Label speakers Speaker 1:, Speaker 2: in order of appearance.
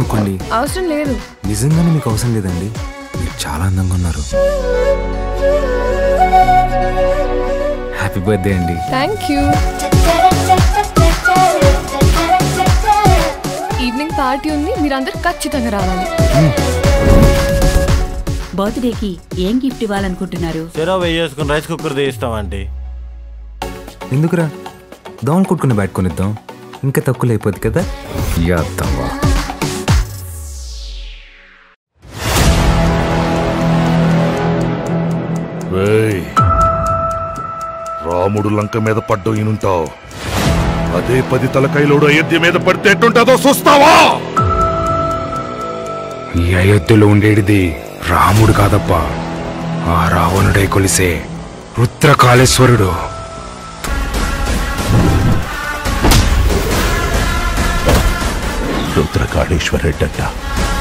Speaker 1: అనుకోండి
Speaker 2: అవసరం లేదు
Speaker 1: నిజంగానే మీకు అవసరం లేదండి మీరు చాలా అందంగా ఉన్నారు హ్యాపీ బర్త్డే అండి
Speaker 2: థ్యాంక్ యూ ఈవినింగ్ పార్టీ ఉంది మీరందరూ ఖచ్చితంగా రావాలి
Speaker 3: బర్త్డేకి ఏం గిఫ్ట్ ఇవ్వాలనుకుంటున్నారు
Speaker 4: చెరో వెయ్యి వేసుకుని రైస్ కుక్కర్ తీస్తామంటే
Speaker 1: ఎందుకురా దోమలు కొట్టుకుని బ్యాట్ కొనిద్దాం ఇంకా తక్కువ అయిపోద్ది కదా యాదవా
Speaker 5: రేయ్ రాముడు లంక మీద పడ్డం ఈనుంటావు అదే పది తలకాయలోడు అయోధ్య మీద పడితే ఎట్టుంటుందో చూస్తావా
Speaker 1: ఈ అయోధ్యలో ఉండేటిది రాముడు కాదప్పా ఆ రావణుడై కొలిసే రుద్రకాళేశ్వరుడు
Speaker 5: రుద్రకాళేశ్వరెడ్డట